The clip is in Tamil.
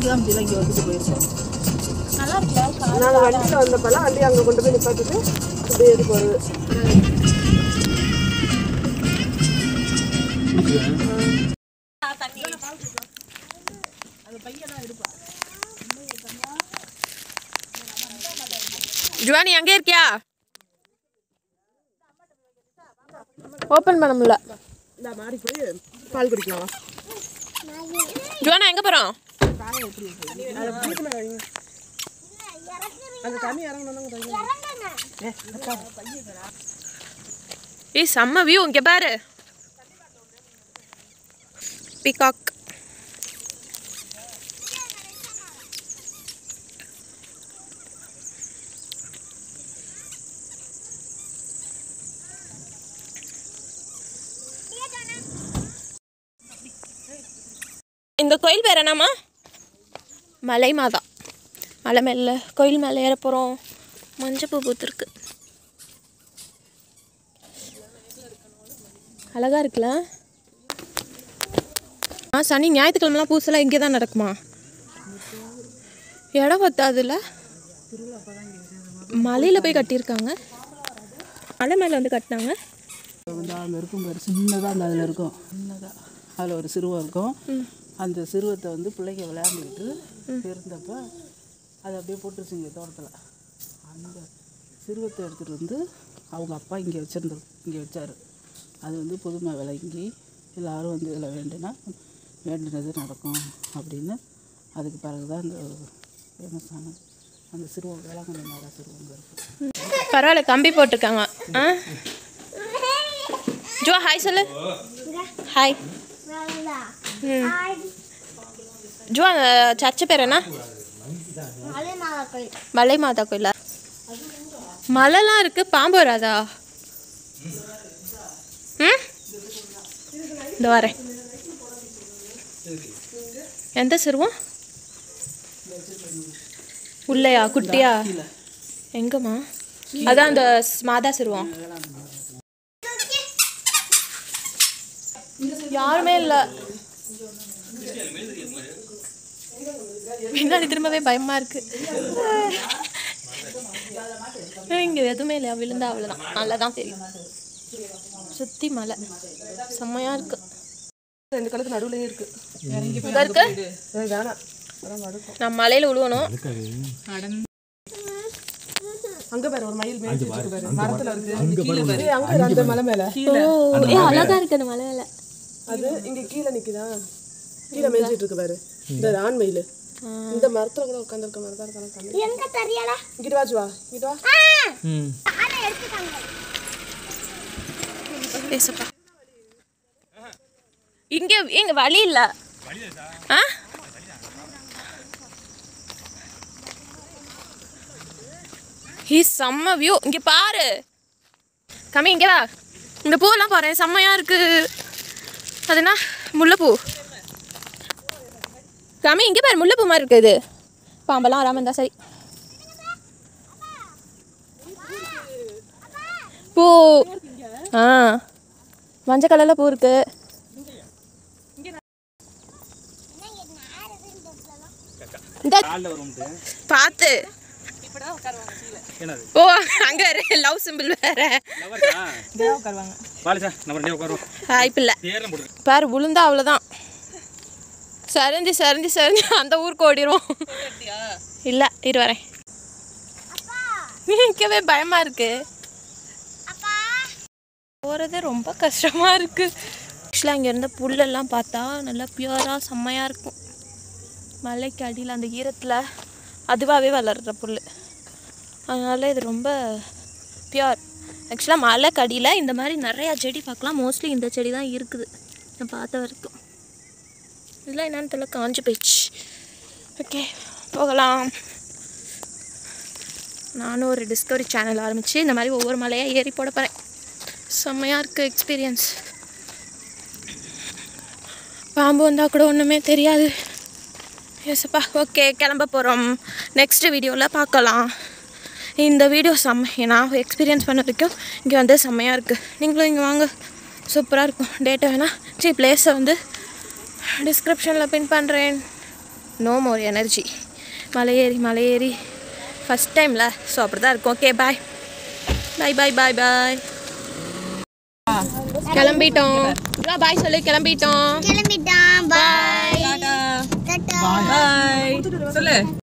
சிகாமத்திலாம் இங்கே வந்துட்டு போயிருக்கோம் நல்லா இருக்குல்ல நாங்கள் வண்டியில் வந்தப்பெல்லாம் வண்டி அங்கே கொண்டு போய் நிப்பாட்டிட்டு அப்படியே இது போகிறது ஜுவானி அங்கே இருக்கியா ஓப்பன் பண்ண முடியல இந்த மாறி போய் பால் குடிக்கலாம் வா. ஜுவானா எங்கே போகிறோம் அதை பிடிக்கணும் வைங்க. அந்த தண்ணி இறங்கணும் ஏய் செம்ம வியூ இங்கே பாரு பிகாக் இந்த கோயில் பேர் என்னம்மா மலை மாதா மலை மேலே கோயில் மேலே ஏற போகிறோம் மஞ்சள் பூ பூத்துருக்கு அழகா இருக்குல்ல ஆ சனி ஞாயிற்றுக்கிழமெலாம் பூசெல்லாம் இங்கே தான் நடக்குமா இடம் பத்தாதுல்ல மலையில் போய் கட்டியிருக்காங்க மலை மேலே வந்து கட்டினாங்க வந்து அதில் இருக்கும் பாரு சின்னதாக அந்த அதில் இருக்கும் சின்னதாக அதில் ஒரு சிறுவம் இருக்கும் அந்த சிறுவத்தை வந்து பிள்ளைங்க விளையாண்டுக்கிட்டு இருந்தப்ப அதை அப்படியே போட்டுருச்சுங்க தோட்டத்தில் அந்த சிறுவத்தை எடுத்துகிட்டு வந்து அவங்க அப்பா இங்கே வச்சுருந்து இங்கே வச்சார் அது வந்து புதுமை விளங்கி எல்லாரும் வந்து இதில் வேண்டுனா வேண்டினது நடக்கும் அப்படின்னு அதுக்கு பிறகு தான் இந்த ஃபேமஸ் ஆனது அந்த சிறுவம் வேளாங்கண்ணி மாதா சிறுவங்க இருக்குது பரவாயில்ல கம்பி போட்டிருக்காங்க ஆ ஜோ ஹாய் சொல்லு ஹாய் ம் ஜோ அந்த சர்ச்சு பேர் என்ன மலை மாதா கோயிலா மலைலாம் இருக்கு பாம்பு வராதா ம் இந்த வரேன் எந்த சிறுவம் உள்ளையா குட்டியா எங்கம்மா அதான் அந்த ஸ்- மாதா சிறுவம் யாருமே இல்லை பின்னாடி திரும்பவே பயமா இருக்கு இங்க எதுவுமே இல்லையா விழுந்தா அவ்வளோதான் நல்லா தான் தெரியும் சுத்தி மலை செம்மையா இருக்கு ரெண்டு கணக்கு நடுவுலயே இருக்கு இங்க இருக்கு ஏய், வேணாம் அதான் வடுக்கும் நான் மலையில விழுவணும் அங்க பாரு ஒரு மயில் மேய்ச்சிட்டு இருக்கு பாரு மரத்துல இருக்கு ஏய், அங்க இரு, அந்த மலை மேல ஓ ஏ அழகா இருக்கு அந்த மலை மேல அது இங்க கீழே நிக்குதா கீழே மேய்ச்சிட்டு இருக்கு பாரு இந்த ஆண் மயில் இந்த மரத்துல கூட உட்காந்துருக்க மாதிரி தான் இருக்காங்க எங்க தெரியல இங்கிட்டு வாச்சு வா இங்கிட்டு வா ஆனா எடுத்துட்டாங்க பேசப்பா இங்க எங்க வழி இல்ல ஆ ஹீ செம்ம வியூ இங்க பாரு கம்மி இங்க வா இந்த பூவெல்லாம் பாரு செம்மையா இருக்கு அது என்ன முல்லைப்பூ கம்மி இங்க பாரு முல்லைப்பூ மாதிரி இருக்கு இது பாம்பெல்லாம் வராம இருந்தா சரி பூ ஆ மஞ்சள் கலர்ல பூ இருக்கு இந்த பார்த்து ஓ அங்க லவ் சிம்பிள் வேற பாலிசா நம்ம ரெண்டே உட்காருவோம் வாய்ப்பு இல்லை பேரெல்லாம் போட்டு பாரு விழுந்தா அவ்வளோதான் சரிஞ்சு சரிஞ்சு சரிஞ்சு அந்த ஊருக்கு ஓடிரும் இல்லை இரு வரேன் நிற்கவே பயமா இருக்கு போகிறது ரொம்ப கஷ்டமா இருக்கு ஆக்சுவலாக இங்கே இருந்த புல்லெல்லாம் பார்த்தா நல்லா பியூராக செம்மையாக இருக்கும் மலைக்கு அடியில் அந்த ஈரத்தில் அதுவாகவே வளர்கிற புல் அதனால இது ரொம்ப பியூர் ஆக்சுவலாக மலைக்கு அடியில் இந்த மாதிரி நிறையா செடி பார்க்கலாம் மோஸ்ட்லி இந்த செடி தான் இருக்குது நான் பார்த்த வரைக்கும் இதெல்லாம் என்னன்னு தெரியல காஞ்சு போயிடுச்சு ஓகே போகலாம் நானும் ஒரு டிஸ்கவரி சேனல் ஆரம்பித்து இந்த மாதிரி ஒவ்வொரு மலையாக ஏறி போட போகிறேன் செம்மையாக இருக்குது எக்ஸ்பீரியன்ஸ் பாம்பு வந்தால் கூட ஒன்றுமே தெரியாது எஸ்ப்பா ஓகே கிளம்ப போகிறோம் நெக்ஸ்ட் வீடியோவில் பார்க்கலாம் இந்த வீடியோ செம்ம நான் எக்ஸ்பீரியன்ஸ் பண்ண வரைக்கும் இங்கே வந்து செம்மையாக இருக்குது நீங்களும் இங்கே வாங்க சூப்பராக இருக்கும் டேட்டா வேணால் சரி பிளேஸை வந்து டிஸ்கிரிப்ஷனில் பின் பண்ணுறேன் நோ மோர் எனர்ஜி மலை ஏறி மலை ஏறி ஃபஸ்ட் டைமில் ஸோ அப்படி தான் இருக்கும் ஓகே பாய் பாய் பாய் பாய் பாய் கிளம்பிட்டோம் பாய் சொல்லு கிளம்பிட்டோம் கிளம்பிட்டான் பாய் டாடா பாய் சொல்லு